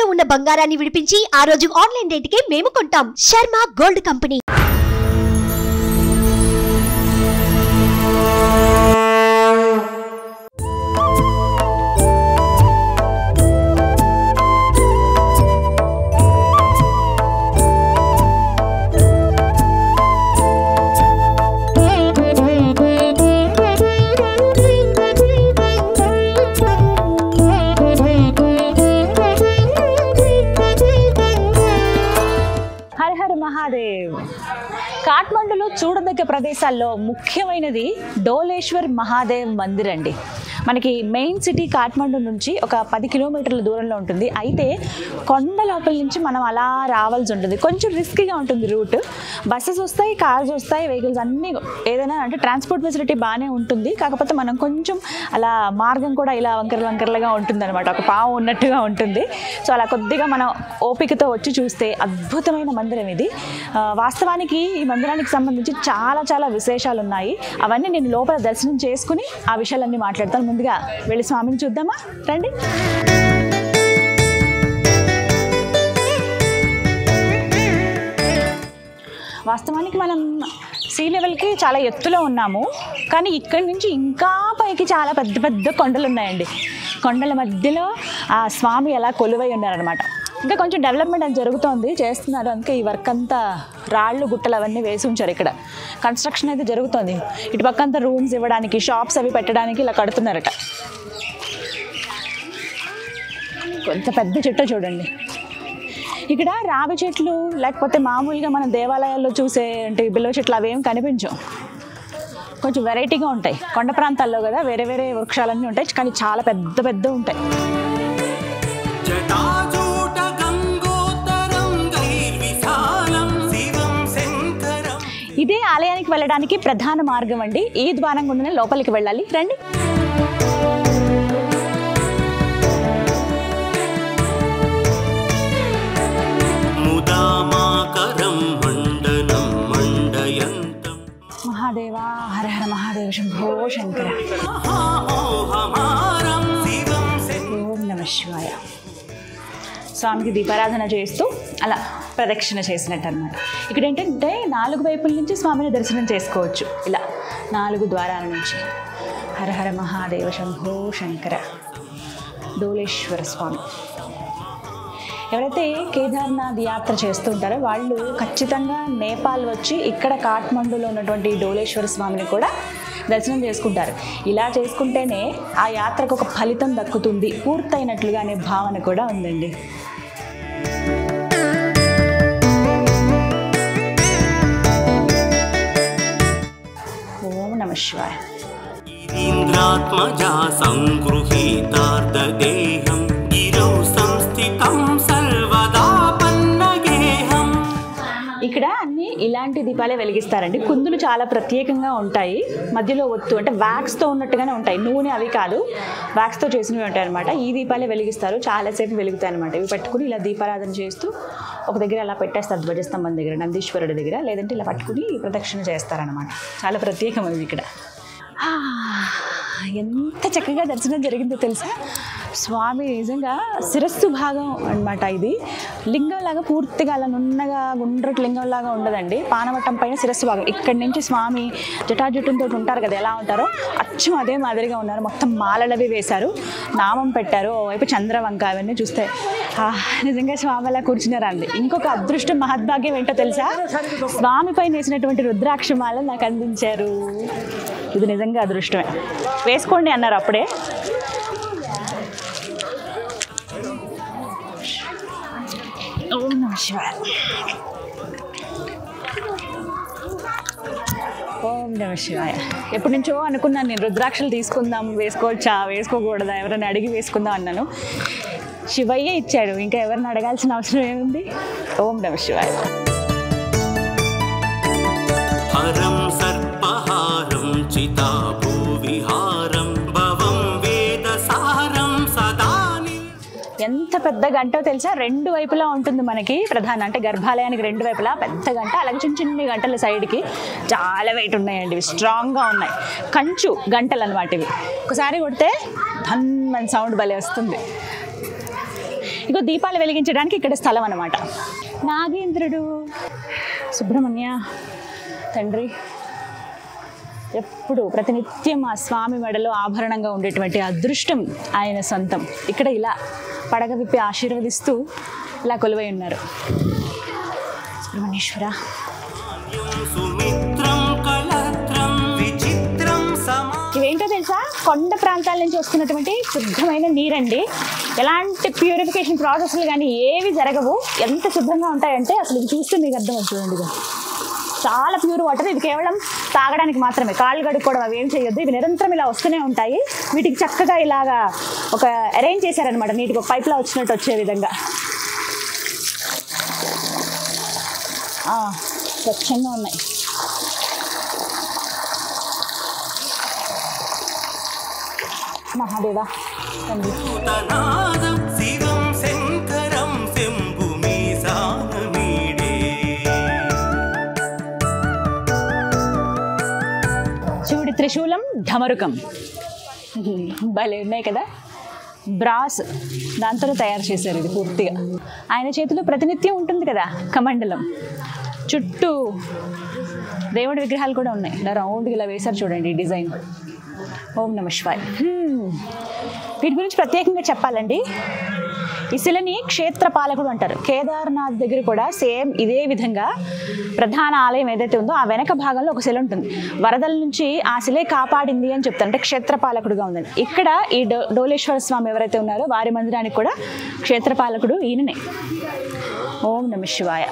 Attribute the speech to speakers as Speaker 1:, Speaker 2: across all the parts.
Speaker 1: తాకట్టులో ఉన్న బంగారాన్ని విడిపించి ఆ రోజు ఆన్లైన్ రేటుకే మేము కొంటాం శర్మ గోల్డ్ కంపెనీ
Speaker 2: హర హర మహాదేవ్ కాఠ్మండులో చూడదగ్గ ప్రదేశాల్లో ముఖ్యమైనది డోలేశ్వర్ మహాదేవ్ మందిర్ అండి మనకి మెయిన్ సిటీ కాఠ్మండు నుంచి ఒక పది కిలోమీటర్ల దూరంలో ఉంటుంది అయితే కొండ లోపల నుంచి మనం అలా రావాల్సి ఉంటుంది కొంచెం రిస్కీగా ఉంటుంది రూట్ బస్సెస్ వస్తాయి కార్స్ వస్తాయి వెహికల్స్ అన్నీ ఏదైనా అంటే ట్రాన్స్పోర్ట్ ఫెసిలిటీ బాగానే ఉంటుంది కాకపోతే మనం కొంచెం అలా మార్గం కూడా ఇలా వంకర వంకరలుగా ఉంటుంది అనమాట ఒక పాము ఉన్నట్టుగా ఉంటుంది సో అలా కొద్దిగా మనం ఓపికతో వచ్చి చూస్తే అద్భుతమైన మందిరం ఇది ఆ, వాస్తవానికి ఈ మందిరానికి సంబంధించి చాలా చాలా విశేషాలు ఉన్నాయి అవన్నీ నేను లోపల దర్శనం చేసుకుని ఆ విషయాలన్నీ మాట్లాడతాను ముందుగా వెళ్ళి స్వామిని చూద్దామా రండి వాస్తవానికి మనం సీ లెవెల్కి చాలా ఎత్తులో ఉన్నాము కానీ ఇక్కడి నుంచి ఇంకా పైకి చాలా పెద్ద పెద్ద కొండలు ఉన్నాయండి కొండల మధ్యలో ఆ స్వామి ఎలా కొలువై ఉన్నారనమాట ఇంకా కొంచెం డెవలప్మెంట్ అని జరుగుతోంది చేస్తున్నారు అందుకే ఈ వర్క్ అంతా రాళ్ళు గుట్టలు అవన్నీ వేసి ఉంచారు ఇక్కడ కన్స్ట్రక్షన్ అయితే జరుగుతోంది ఇటు పక్క అంతా రూమ్స్ ఇవ్వడానికి షాప్స్ అవి పెట్టడానికి ఇలా కడుతున్నారట కొంత పెద్ద చెట్టు చూడండి ఇక్కడ రావి చెట్లు లేకపోతే మామూలుగా మనం దేవాలయాల్లో చూసే అంటే బిల్వ చెట్లు అవేం కనిపించవు కొంచెం వెరైటీగా ఉంటాయి కొండ ప్రాంతాల్లో కదా వేరే వేరే వృక్షాలన్నీ ఉంటాయి కానీ చాలా పెద్ద పెద్ద ఉంటాయి
Speaker 3: जटाजूटगङ्गोत्तरङ्गैर्विशालं शिवं शङ्करम्
Speaker 2: ఇదే ఆలయానికి వెళ్ళడానికి ప్రధాన మార్గం అండి ఈ ద్వారం గుండానే లోపలికి వెళ్ళాలి రండి
Speaker 3: मुदामाकरं मण्डनं मण्डयन्तम्
Speaker 2: మహాదేవా హర హర మహాదేవ శంభో శంకర
Speaker 3: महामोहमारं शिवं शङ्करम्
Speaker 2: ఓం నమ శివాయ స్వామికి దీపారాధన చేస్తూ అలా ప్రదక్షిణ చేసినట్టు అనమాట ఇక్కడ ఏంటంటే నాలుగు వైపుల నుంచి స్వామిని దర్శనం చేసుకోవచ్చు ఇలా నాలుగు ద్వారాల నుంచి హర హర మహాదేవ శంభో శంకర డోలేశ్వర స్వామి ఎవరైతే కేదార్నాథ్ యాత్ర చేస్తూ ఉంటారో వాళ్ళు ఖచ్చితంగా నేపాల్ వచ్చి ఇక్కడ కాఠ్మండూలో ఉన్నటువంటి డోలేశ్వర స్వామిని కూడా దర్శనం చేసుకుంటారు ఇలా చేసుకుంటేనే ఆ యాత్రకు ఒక ఫలితం దక్కుతుంది పూర్తయినట్లుగా అనే భావన కూడా ఉందండి ఓం నమ శివాయ
Speaker 3: गिरीन्द्रात्मजा सङ्गृहीतार्धदेहं गिरौ संस्थितं सर्वदा पन्नगेहम्
Speaker 2: ఇక్కడ అన్ని ఇలాంటి దీపాలే వెలిగిస్తారండి కుందులు చాలా ప్రత్యేకంగా ఉంటాయి మధ్యలో ఒత్తు అంటే వ్యాక్స్తో ఉన్నట్టుగానే ఉంటాయి నూనె అవి కాదు వ్యాక్స్తో చేసినవి ఉంటాయి అనమాట ఈ దీపాలే వెలిగిస్తారు చాలాసేపు వెలుగుతాయి అనమాట ఇవి పట్టుకుని ఇలా దీపారాధన చేస్తూ ఒక దగ్గర అలా పెట్టేస్తారు ధ్వజస్తంభం దగ్గర నందీశ్వరుడి దగ్గర లేదంటే ఇలా పట్టుకుని ప్రదక్షిణ చేస్తారనమాట చాలా ప్రత్యేకం ఇది ఇక్కడ ఆ, ఎంత చక్కగా దర్శనం జరిగిందో తెలుసా స్వామి నిజంగా శిరస్సు భాగం అన్నమాట ఇది లింగంలాగా పూర్తిగా అలా నున్నగా గుండ్రటి లింగంలాగా ఉండదండి పానవట్టం పైన శిరస్సు భాగం ఇక్కడి నుంచి స్వామి జటాజుటంతో ఉంటారు కదా ఎలా ఉంటారో అచ్చం అదే మాదిరిగా ఉన్నారు మొత్తం మాలలవి వేశారు నామం పెట్టారు ఓవైపు చంద్రవంక అవన్నీ చూస్తే ఆ, నిజంగా స్వామి అలా కూర్చున్నారండి ఇంకొక అదృష్టం మహద్భాగ్యం ఏంటో తెలుసా స్వామి పైన వేసినటువంటి రుద్రాక్షమాల నాకు అందించారు ఇది నిజంగా అదృష్టమే వేసుకోండి అన్నారు అప్పుడే ఓం నమ శివాయ ఓం నమ శివాయ ఎప్పటి నుంచో అనుకున్నాను నేను రుద్రాక్షలు తీసుకుందాం వేసుకోవచ్చా వేసుకోకూడదా ఎవరైనా అడిగి వేసుకుందాం అన్నాను శివయ్య ఇచ్చాడు ఇంకా ఎవరిని అడగాల్సిన అవసరం ఏముంది ఓం నమ శివాయ
Speaker 3: हरं सर्पहारं चिताभूविहारं भवं वेदसारं सदा नि-
Speaker 2: ఎంత పెద్ద గంటో తెలుసా రెండు వైపులా ఉంటుంది మనకి ప్రధాన అంటే గర్భాలయానికి రెండు వైపులా పెద్ద గంట అలాగే చిన్న చిన్న గంటల సైడ్కి చాలా వెయిట్ ఉన్నాయండి ఇవి స్ట్రాంగ్గా ఉన్నాయి కంచు గంటలు అనమాట ఇవి ఒకసారి కొడితే ధన్ మన సౌండ్ భలే వస్తుంది ఇదిగో దీపాలు వెలిగించడానికి ఇక్కడ స్థలం అనమాట నాగేంద్రుడు సుబ్రహ్మణ్య తండ్రి ఎప్పుడు ప్రతినిత్యం ఆ స్వామి మెడలో ఆభరణంగా ఉండేటువంటి అదృష్టం ఆయన సొంతం ఇక్కడ ఇలా పడగ విప్పి ఆశీర్వదిస్తూ ఇలా కొలువై ఉన్నారు సుబ్రహ్మణ్యేశ్వర
Speaker 3: సుమిత్రం కలత్రం విచిత్రం సమా
Speaker 2: ఇవేంటో తెలుసా కొండ ప్రాంతాల నుంచి వస్తున్నటువంటి శుద్ధమైన నీరండి ఎలాంటి ప్యూరిఫికేషన్ ప్రాసెస్లు కానీ ఏవి జరగవు ఎంత శుభ్రంగా ఉంటాయంటే అసలు ఇది చూస్తే మీకు అర్థం అవుతుందండి ఇది చాలా ప్యూర్ వాటర్ ఇది కేవలం తాగడానికి మాత్రమే కాళ్ళు కడుక్కోవడం అవి ఏం చేయొద్దు ఇవి నిరంతరం ఇలా వస్తూనే ఉంటాయి వీటికి చక్కగా ఇలాగా ఒక అరేంజ్ చేశారనమాట నీటికి ఒక పైప్లా వచ్చినట్టు వచ్చే విధంగా ఆ, స్వచ్ఛంగా ఉన్నాయి మహాదేవా తండ్రి
Speaker 3: భూతనాదం శివం శంకరం శంభుమీసానమీడే
Speaker 2: శివుడి త్రిశూలం ఢమరుకం భలే ఉన్నాయి కదా బ్రాస్ దాంతో తయారు చేశారు ఇది పూర్తిగా ఆయన చేతిలో ప్రతినిత్యం ఉంటుంది కదా కమండలం చుట్టూ దేవుడి విగ్రహాలు కూడా ఉన్నాయి ఇలా రౌండ్గా ఇలా వేశారు చూడండి ఈ డిజైన్ ఓం నమ శివాయ్ హ్మ్. వీటి గురించి ప్రత్యేకంగా చెప్పాలండి ఈ శిలని క్షేత్ర పాలకుడు అంటారు కేదార్నాథ్ దగ్గర కూడా సేమ్ ఇదే విధంగా ప్రధాన ఆలయం ఏదైతే ఉందో ఆ వెనక భాగంలో ఒక శిల ఉంటుంది వరదల నుంచి ఆ శిలే కాపాడింది అని చెప్తారు అంటే క్షేత్ర పాలకుడుగా ఉందని ఇక్కడ ఈ డో డోలేశ్వర స్వామి ఎవరైతే ఉన్నారో వారి మందిరానికి కూడా క్షేత్ర పాలకుడు ఈయననే ఓం నమ శివాయ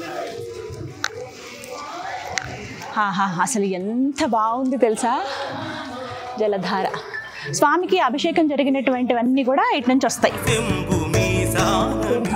Speaker 2: ఆహా అసలు ఎంత బాగుంది తెలుసా జలధార స్వామికి అభిషేకం జరిగినటువంటివన్నీ కూడా ఇటు నుంచి వస్తాయి
Speaker 3: శంభుమీసానమీడే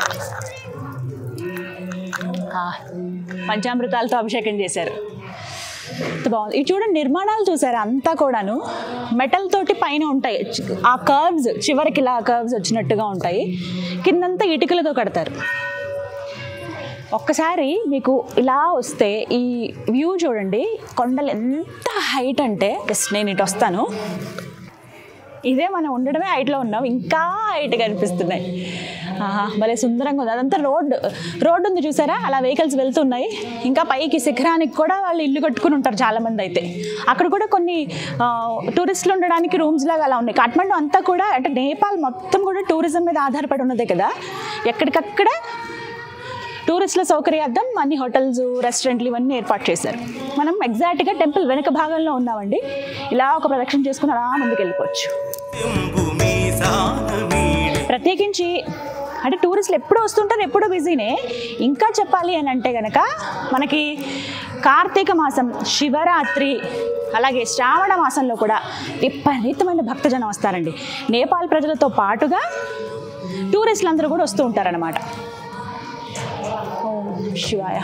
Speaker 2: ఆ, పంచామృతాలతో అభిషేకం చేశారు ఎంత బాగుంది ఇవి చూడండి నిర్మాణాలు చూసారు అంతా కూడాను మెటల్ తోటి పైన ఉంటాయి చి- ఆ కర్వ్స్ చివరికి ఇలా కర్వ్స్ వచ్చినట్టుగా ఉంటాయి కిందంతా ఇటుకలతో కడతారు ఒక్కసారి మీకు ఇలా వస్తే ఈ వ్యూ చూడండి కొండలు ఎంత హైట్ అంటే జస్ట్ నేను ఇటు వస్తాను ఇదే మనం ఉండడమే హైట్లో ఉన్నాం ఇంకా హైట్ కనిపిస్తున్నాయి ఆహా, భలే సుందరంగా ఉంది అదంతా రోడ్ రోడ్డు ఉంది చూసారా అలా వెహికల్స్ వెళ్తున్నాయి ఇంకా పైకి శిఖరానికి కూడా వాళ్ళు ఇల్లు కట్టుకుని ఉంటారు చాలామంది అయితే అక్కడ కూడా కొన్ని ఆ, టూరిస్టులు ఉండడానికి రూమ్స్ లాగా అలా ఉన్నాయి కాఠ్మండు అంతా కూడా అంటే నేపాల్ మొత్తం కూడా టూరిజం మీద ఆధారపడి ఉన్నదే కదా ఎక్కడికక్కడ టూరిస్టుల సౌకర్యార్థం అన్ని హోటల్స్ రెస్టారెంట్లు ఇవన్నీ ఏర్పాటు చేశారు మనం ఎగ్జాక్ట్గా టెంపుల్ వెనక భాగంలో ఉన్నామండి ఇలా ఒక ప్రదక్షిణ చేసుకుని అలా ముందుకు వెళ్ళిపోవచ్చు
Speaker 3: శంభుమీసానమీడే
Speaker 2: ప్రత్యేకించి అంటే టూరిస్టులు ఎప్పుడు వస్తుంటారు ఎప్పుడూ బిజీనే ఇంకా చెప్పాలి అని అంటే గనక మనకి కార్తీక మాసం శివరాత్రి అలాగే శ్రావణ మాసంలో కూడా విపరీతమైన భక్తజనం వస్తారండి నేపాల్ ప్రజలతో పాటుగా టూరిస్టులు అందరూ కూడా వస్తూ ఉంటారనమాట ఓం శివాయ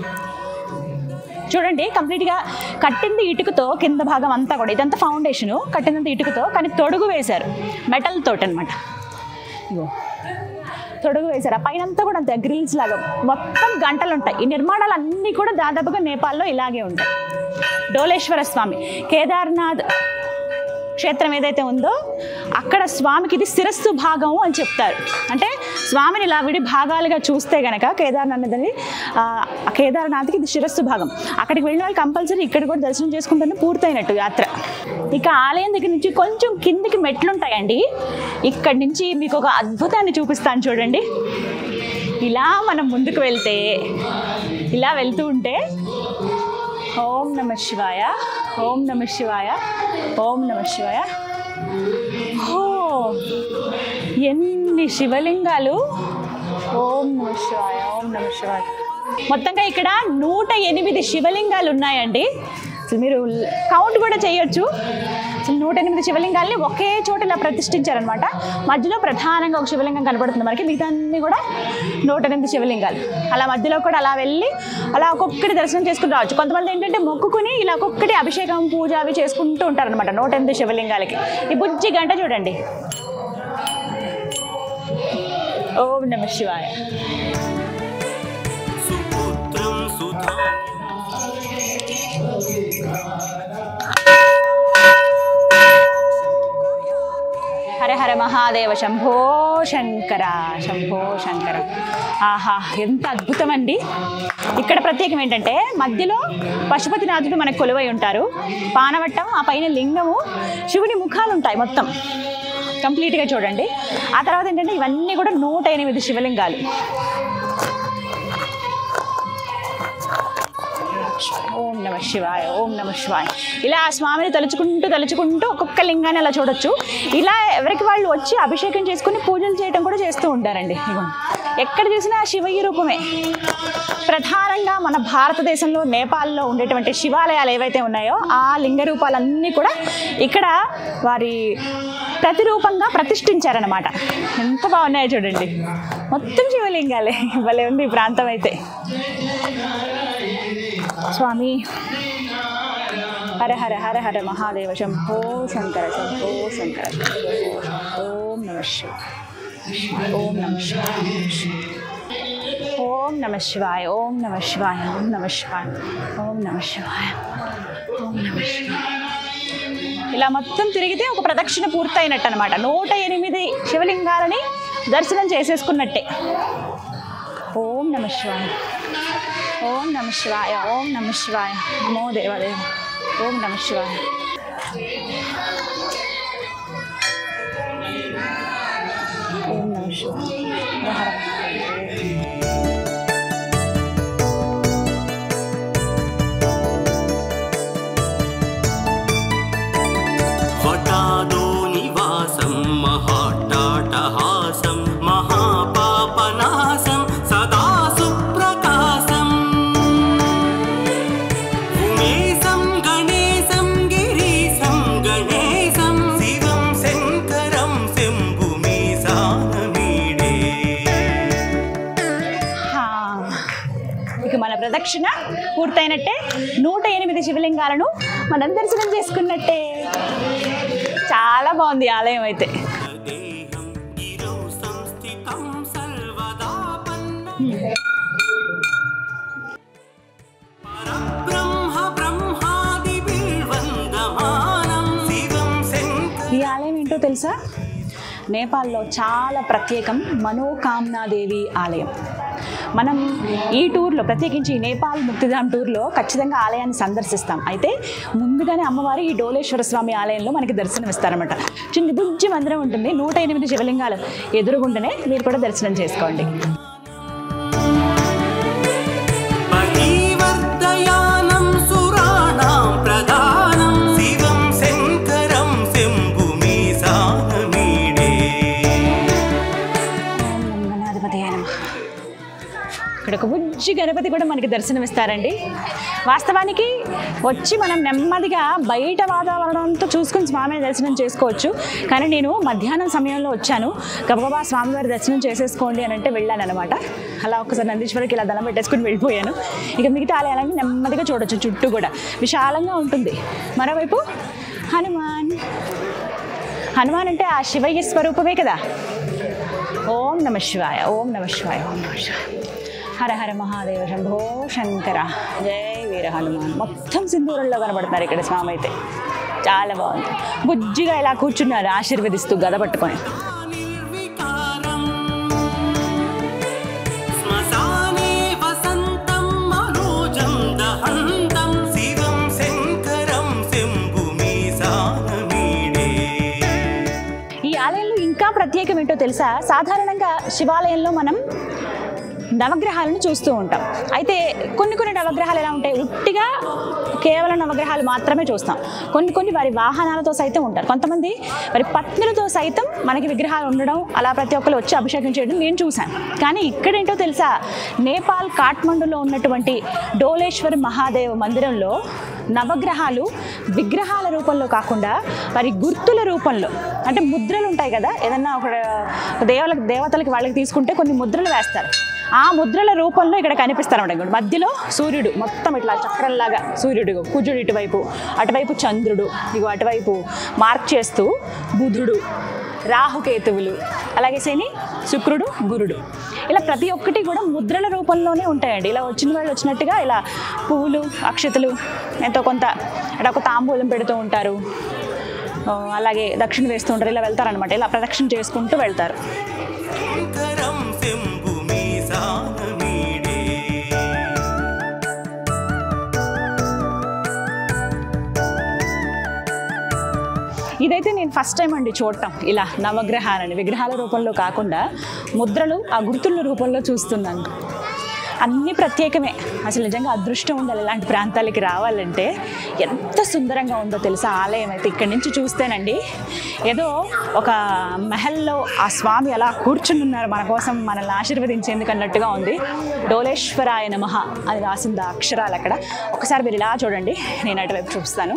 Speaker 2: చూడండి కంప్లీట్గా కట్టింది ఇటుకతో కింద భాగం అంతా కూడా ఇదంతా ఫౌండేషను కట్టినంత ఇటుకతో కానీ తొడుగు వేశారు మెటల్ తోటి అనమాట ఇగో తొడుగు వేశారు ఆ పైన అంతా కూడా అంతే గ్రిల్స్ లాగా మొత్తం గంటలు ఉంటాయి ఈ నిర్మాణాలు అన్నీ కూడా దాదాపుగా నేపాల్లో ఇలాగే ఉంటాయి డోలేశ్వర స్వామి కేదార్నాథ్ క్షేత్రం ఏదైతే ఉందో అక్కడ స్వామికి ఇది శిరస్సు భాగము అని చెప్తారు అంటే స్వామిని ఇలా విడి భాగాలుగా చూస్తే గనక కేదార్నాథ్ అనేది ఆ, ఆ కేదార్నాథ్కి ఇది శిరస్సు భాగం అక్కడికి వెళ్ళిన వాళ్ళు కంపల్సరీ ఇక్కడ కూడా దర్శనం చేసుకుంటేనే పూర్తయినట్టు యాత్ర ఇక ఆలయం దగ్గర నుంచి కొంచెం కిందికి మెట్లు ఉంటాయండి ఇక్కడి నుంచి మీకు ఒక అద్భుతాన్ని చూపిస్తాను చూడండి ఇలా మనం ముందుకు వెళ్తే ఇలా వెళ్తూ ఉంటే ఓం నమ శివాయ ఓం నమ శివాయ ఓం నమ శివాయ ఓ ఎన్ని శివలింగాలు ఓం నమ శివాయ ఓం నమ శివాయ మొత్తంగా ఇక్కడ నూట ఎనిమిది శివలింగాలు ఉన్నాయండి అసలు మీరు కౌంట్ కూడా చేయొచ్చు అసలు నూట ఎనిమిది శివలింగాల్ని ఒకే చోట ఇలా ప్రతిష్ఠించారనమాట మధ్యలో ప్రధానంగా ఒక శివలింగం కనపడుతుంది మనకి మిగతా అన్ని కూడా నూట ఎనిమిది శివలింగాలు అలా మధ్యలో కూడా అలా వెళ్ళి అలా ఒక్కొక్కటి దర్శనం చేసుకుని రావచ్చు కొంతమంది ఏంటంటే మొక్కుకుని ఇలా ఒక్కొక్కటి అభిషేకం పూజ అవి చేసుకుంటూ ఉంటారనమాట నూట ఎనిమిది శివలింగాలకి ఈ బుజ్జి గంట చూడండి ఓం నమ శివాయ
Speaker 3: సుపుత్రం సుధా
Speaker 2: హర హర మహాదేవ శంభో శంకర శంభో శంకర ఆహా ఎంత అద్భుతం అండి ఇక్కడ ప్రత్యేకం ఏంటంటే మధ్యలో పశుపతినాథుడు మనకు కొలువై ఉంటారు పానవట్టం ఆ పైన లింగము శివుని ముఖాలు ఉంటాయి మొత్తం కంప్లీట్గా చూడండి ఆ తర్వాత ఏంటంటే ఇవన్నీ కూడా నూట ఎనిమిది శివలింగాలు ఓం నమ శివాయ ఓం నమ శివాయ ఇలా ఆ స్వామిని తలుచుకుంటూ తలుచుకుంటూ ఒక్కొక్క లింగాన్ని అలా చూడొచ్చు ఇలా ఎవరికి వాళ్ళు వచ్చి అభిషేకం చేసుకుని పూజలు చేయడం కూడా చేస్తూ ఉంటారండి ఇదిగోండి. ఎక్కడ చూసినా శివయ్య రూపమే ప్రధానంగా మన భారతదేశంలో నేపాల్లో ఉండేటువంటి శివాలయాలు ఏవైతే ఉన్నాయో ఆ లింగ రూపాలన్నీ కూడా ఇక్కడ వారి ప్రతిరూపంగా ప్రతిష్ఠించారనమాట ఎంత బాగున్నాయో చూడండి మొత్తం శివలింగాలే భలే ఉంది ఈ ప్రాంతం అయితే స్వామి హర హర హర హర మహాదేవ శంభో శంకర శంభో శంకర ఓం నమ శివాయ ఓం నమ శివాయ ఓం నమ శివాయ ఓం నమ శివాయ ఓం నమ శివాయ ఓం నమ శివాయ ఓం నమ శివాయ ఇలా మొత్తం తిరిగితే ఒక ప్రదక్షిణ పూర్తయినట్టు అనమాట నూట ఎనిమిది శివలింగాలని దర్శనం చేసేసుకున్నట్టే ఓం నమ శివాయ ఓం నమ శివాయ ఓం నమ శివాయ నమో దేవదేవ ఓం నమ శివాయ ఓం నమ శివాయ హర హర మహాదేవ.
Speaker 3: వటాదో నివాసం మహాటాటహాసం మహాపాపనాశం సదా సుప్రకాశం ఉమేశం గణేశం గిరీశం గణేశం శివం శంకరం శంభుమీశానమీడే
Speaker 2: హా. ఇక మన ప్రదక్షిణ పూర్తయినట్టే నూట ఎనిమిది శివలింగాలను మనం దర్శనం చేసుకున్నట్టే చాలా బాగుంది ఈ ఆలయం అయితే
Speaker 3: దేహం గిరౌ సంస్థితం సర్వదా పన్న పరబ్రహ్మ బ్రహ్మాదిభిర్వందమానం శివం శంకరం
Speaker 2: ఈ ఆలయం ఏంటో తెలుసా నేపాల్లో చాలా ప్రత్యేకం మనోకామ్నాదేవి ఆలయం మనం ఈ టూర్లో ప్రత్యేకించి ఈ నేపాల్ ముక్తిధామ్ టూర్లో ఖచ్చితంగా ఆలయాన్ని సందర్శిస్తాం అయితే ముందుగానే అమ్మవారు ఈ డోలేశ్వర స్వామి ఆలయంలో మనకి దర్శనం ఇస్తారన్నమాట చిన్న బుజ్జి మందిరం ఉంటుంది నూట ఎనిమిది శివలింగాలు ఎదురుగుంటనే మీరు కూడా దర్శనం చేసుకోండి
Speaker 3: పరివర్తయానం సురాణాం ప్రధానం శివం శంకరం శంభుమీశానమీడే
Speaker 2: ఓం గణాధిపతయే నమః. ఇక్కడ ఒక బుజ్జి గణపతి కూడా మనకి దర్శనమిస్తారండి వాస్తవానికి వచ్చి మనం నెమ్మదిగా బయట వాతావరణంతో చూసుకుని స్వామిని దర్శనం చేసుకోవచ్చు కానీ నేను మధ్యాహ్నం సమయంలో వచ్చాను గబగబా స్వామివారి దర్శనం చేసేసుకోండి అని అంటే వెళ్ళాను అనమాట అలా ఒకసారి నందీశ్వరికి ఇలా దండం పెట్టేసుకుని వెళ్ళిపోయాను ఇక మిగతా ఆలయాలన్నీ నెమ్మదిగా చూడొచ్చు చుట్టూ కూడా విశాలంగా ఉంటుంది మరోవైపు హనుమాన్ హనుమాన్ అంటే ఆ శివయ్య స్వరూపమే కదా ఓం నమ శివాయ ఓం నమ శివాయ ఓం నమ శివాయ హర హర మహాదేవ శంభో శంకర జై వీర హనుమాన్ మొత్తం సింధూరంలో కనబడతారు ఇక్కడ స్వామి అయితే చాలా బాగుంది బుజ్జిగా ఇలా కూర్చున్నారు ఆశీర్వదిస్తూ గద పట్టుకొని
Speaker 3: నిర్వికారం శ్మశానే వసంతం మనోజం దహంతం శివం శంకరం శంభుమీశానమీడే
Speaker 2: ఈ ఆలయంలో ఇంకా ప్రత్యేకం ఏంటో తెలుసా సాధారణంగా శివాలయంలో మనం నవగ్రహాలను చూస్తూ ఉంటాం అయితే కొన్ని కొన్ని నవగ్రహాలు ఎలా ఉంటాయి ఉట్టిగా కేవలం నవగ్రహాలు మాత్రమే చూస్తాం కొన్ని కొన్ని వారి వాహనాలతో సైతం ఉంటారు కొంతమంది వారి పత్నులతో సైతం మనకి విగ్రహాలు ఉండడం అలా ప్రతి ఒక్కరు వచ్చి అభిషేకం చేయడం నేను చూశాను కానీ ఇక్కడేంటో తెలుసా నేపాల్ కాఠ్మండులో ఉన్నటువంటి డోలేశ్వర్ మహాదేవ్ మందిరంలో నవగ్రహాలు విగ్రహాల రూపంలో కాకుండా వారి గుర్తుల రూపంలో అంటే ముద్రలు ఉంటాయి కదా ఏదన్నా ఒక దేవలకు దేవతలకి వాళ్ళకి తీసుకుంటే కొన్ని ముద్రలు వేస్తారు ఆ ముద్రల రూపంలో ఇక్కడ కనిపిస్తారు అన్నమాట మధ్యలో సూర్యుడు మొత్తం ఇట్లా చక్రంలాగా సూర్యుడు కుజుడు ఇటువైపు అటువైపు చంద్రుడు ఇగో అటువైపు మార్క్ చేస్తూ బుధుడు రాహుకేతువులు అలాగే శని శుక్రుడు గురుడు ఇలా ప్రతి ఒక్కటి కూడా ముద్రల రూపంలోనే ఉంటాయండి ఇలా వచ్చిన వాళ్ళు వచ్చినట్టుగా ఇలా పువ్వులు అక్షతలు ఎంతో కొంత అక్కడ ఒక తాంబూలం పెడుతూ ఉంటారు ఆ, అలాగే దక్షిణ వేస్తూ ఉంటారు ఇలా వెళ్తారనమాట ఇలా ప్రదక్షిణ చేసుకుంటూ వెళ్తారు
Speaker 3: శంకరం శంభు మీసాన మీడే
Speaker 2: ఇదైతే నేను ఫస్ట్ టైం అండి చూడటం ఇలా నవగ్రహాలని విగ్రహాల రూపంలో కాకుండా ముద్రలు ఆ గుర్తుల రూపంలో చూస్తున్నాను అన్నీ ప్రత్యేకమే అసలు నిజంగా అదృష్టం ఉండాలి ఇలాంటి ప్రాంతాలకి రావాలంటే ఎంత సుందరంగా ఉందో తెలుసా ఆలయం అయితే ఇక్కడి నుంచి చూస్తేనండి ఏదో ఒక మహల్లో ఆ స్వామి అలా కూర్చుని ఉన్నారు మన కోసం మనల్ని ఆశీర్వదించేందుకు అన్నట్టుగా ఉంది డోలేశ్వరాయ నమః అని రాసింది ఆ అక్షరాలు అక్కడ ఒకసారి మీరు ఇలా చూడండి నేను అటువైపు చూపిస్తాను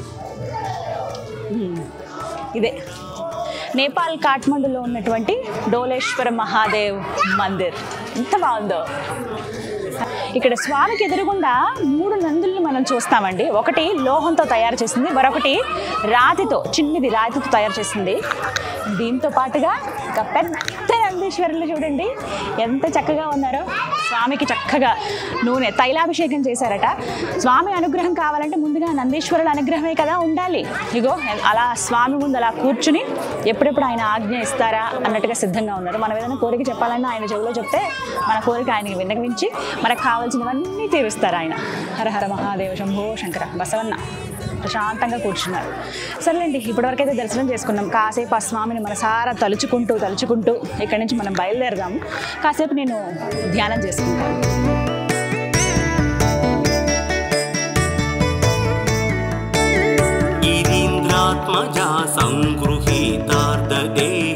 Speaker 2: ఇదే నేపాల్ కాఠ్మండులో ఉన్నటువంటి డోలేశ్వర మహాదేవ్ మందిర్ ఎంత బాగుందో ఇక్కడ స్వామికి ఎదురుగుండా మూడు నందుల్ని మనం చూస్తామండి ఒకటి లోహంతో తయారు చేసింది మరొకటి రాతితో చిన్నది రాతితో తయారు చేసింది దీంతో పాటుగా ఒక పెద్ద నందీశ్వరులు చూడండి ఎంత చక్కగా ఉన్నారో స్వామికి చక్కగా నూనె తైలాభిషేకం చేశారట స్వామి అనుగ్రహం కావాలంటే ముందుగా నందీశ్వరుల అనుగ్రహమే కదా ఉండాలి ఇగో అలా స్వామి ముందు అలా కూర్చుని ఎప్పుడెప్పుడు ఆయన ఆజ్ఞ ఇస్తారా అన్నట్టుగా సిద్ధంగా ఉన్నారు మనం ఏదైనా కోరిక చెప్పాలన్నా ఆయన చెవిలో చెప్తే మన కోరిక ఆయనకి విన్నవించి మనకు కావాల్సినవన్నీ తీరుస్తారు ఆయన హర హర మహాదేవ శంభో శంకర బసవన్న ప్రశాంతంగా కూర్చున్నారు సర్లేండి ఇప్పటివరకు అయితే దర్శనం చేసుకున్నాం కాసేపు ఆ స్వామిని మనసారా తలుచుకుంటూ తలుచుకుంటూ ఇక్కడి నుంచి మనం బయలుదేరదాము కాసేపు నేను ధ్యానం చేసుకుంటాను
Speaker 3: गिरीन्द्रात्मजा सङ्गृहीतार्धदेहे